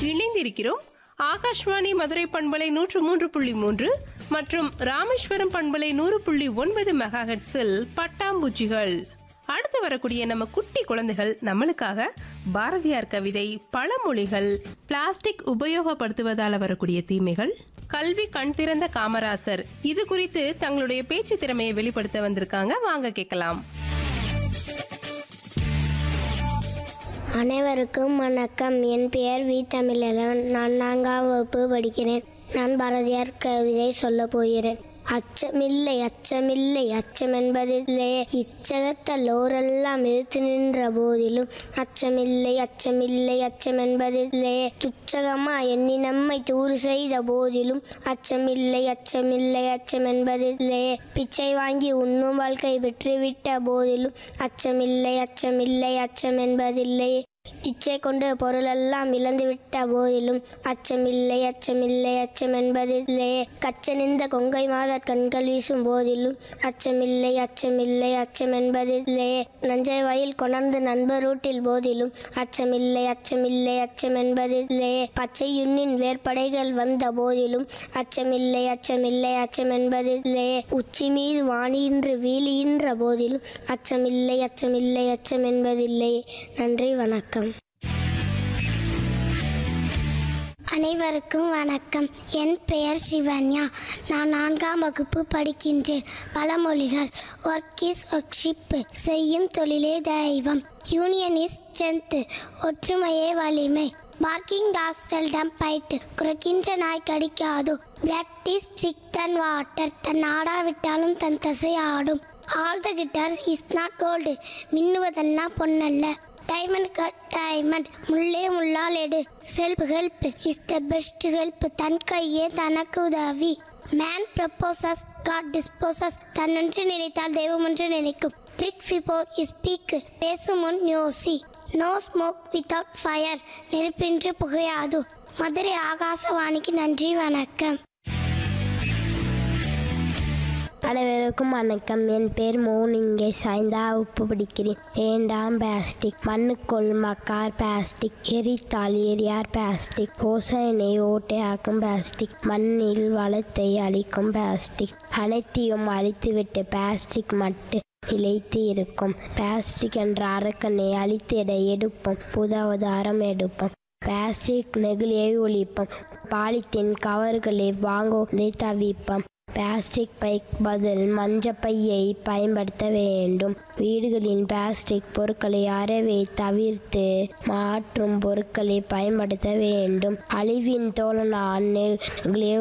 இணைந்திருக்கிறோம் ஆகாஷ்வாணி மதுரை பண்பலை நூற்று மூன்று புள்ளி மூன்று மற்றும் ராமேஸ்வரம் பண்பலை நூறு புள்ளி ஒன்பது மெகாஹெட்ஸில் பட்டாம்பூச்சிகள் அடுத்து வரக்கூடிய நம்ம குட்டி குழந்தைகள் நம்மளுக்காக பாரதியார் கவிதை பழமொழிகள் பிளாஸ்டிக் உபயோகப்படுத்துவதால வரக்கூடிய தீமைகள் கல்வி கண் திறந்த காமராசர் இது குறித்து தங்களுடைய பேச்சு திறமையை வெளிப்படுத்த வந்திருக்காங்க வாங்க கேட்கலாம் அனைவருக்கும் வணக்கம் என் பெயர் வி தமிழன் நான் நான்காம் வகுப்பு படிக்கிறேன் நான் பாரதியார் கவிதை சொல்ல போகிறேன் அச்சமில்லை அச்சமில்லை அச்சம் என்பதில்லை இச்சகத்தல்லோரெல்லாம் எதிர்த்து நின்ற போதிலும் அச்சமில்லை அச்சமில்லை அச்சம் என்பதில்லை துச்சகமா எண்ணி நம்மை தூறு செய்த போதிலும் அச்சமில்லை அச்சமில்லை அச்சம் என்பதில்லை பிச்சை வாங்கி உண்ணும் வாழ்க்கை பெற்றுவிட்ட போதிலும் அச்சமில்லை அச்சமில்லை அச்சம் என்பதில்லை இச்சை கொண்டு பொருளெல்லாம் இழந்துவிட்ட போதிலும் அச்சமில்லை அச்சமில்லை அச்சம் என்பதில்லை கச்சனிந்த கொங்கை மாதர் கண்கள் வீசும் போதிலும் அச்சமில்லை அச்சமில்லை அச்சம் என்பதில்லை நஞ்சை வயல் கொணர்ந்து நண்பரூட்டில் போதிலும் அச்சமில்லை அச்சமில்லை அச்சம் என்பதில்லை பச்சையுன்னின் வேற்படைகள் வந்த போதிலும் அச்சமில்லை அச்சமில்லை அச்சம் என்பதில்லை உச்சி மீது வாணியின்று வீழிகின்ற போதிலும் அச்சமில்லை அச்சமில்லை அச்சம் என்பதில்லை நன்றி வணக்கம் அனைவருக்கும் வணக்கம் என் பெயர் சிவன்யா நான் நான்காம் வகுப்பு படிக்கின்றேன் பழமொழிகள் ஒர்க் இஸ் ஒர்க்ஷிப் செய்யும் தொழிலே தெய்வம் யூனியன் இஸ் ஸ்ட்ரென்த் ஒற்றுமையே வலிமை பார்க்கிங் டாஸ் செல்டம் பைட்டு குறைக்கின்ற நாய் கடிக்காது பிளட் இஸ் ஸ்ட்ரிக் தன் வாட்டர் தன் ஆடாவிட்டாலும் தன் தசை ஆடும் all the glitters is not gold மின்னுவதெல்லாம் பொன்னல்ல டைமண்ட் கட் டைமண்ட் முள்ளே முள்ளால் எடு self help is the best help தன் கையே தனக்கு உதவி மேன் ப்ரப்போசஸ் காட் டிஸ்போசஸ் தன்னொன்று நினைத்தால் தெய்வம் ஒன்று நினைக்கும் ட்ரிக் பிபோர் இஸ் ஸ்பீக் பேசும் முன் யோசி நோ ஸ்மோக் வித்தவுட் ஃபயர் நெருப்பின்றி புகையாது மதுரை ஆகாசவாணிக்கு நன்றி வணக்கம் அனைவருக்கும் வணக்கம் என் பேர் மோனிங்கை சாய்ந்தா உப்பு பிடிக்கிறேன் வேண்டாம் பிளாஸ்டிக் மண்ணுக்குள் மக்கார் பிளாஸ்டிக் எரித்தால் எரியார் பிளாஸ்டிக் ஓசனை ஓட்டையாக்கும் பிளாஸ்டிக் மண்ணில் வளத்தை அழிக்கும் பிளாஸ்டிக் அனைத்தையும் அழித்துவிட்டு பிளாஸ்டிக் மட்டும் நிலைத்து இருக்கும் பிளாஸ்டிக் என்ற அரக்கனை அழித்திட எடுப்போம் புதாவதாரம் எடுப்போம் பிளாஸ்டிக் நெகிழியை ஒழிப்போம் பாலித்தீன் கவர்களை வாங்குவதை தவிப்போம் பிளாஸ்டிக் பைக்கு பதில் மஞ்சப்பையை பயன்படுத்த வேண்டும் வீடுகளின் பிளாஸ்டிக் பொருட்களை அறவே தவிர்த்து மாற்றும் பொருட்களை பயன்படுத்த வேண்டும் அழிவின் தோழனான் நெகிழியை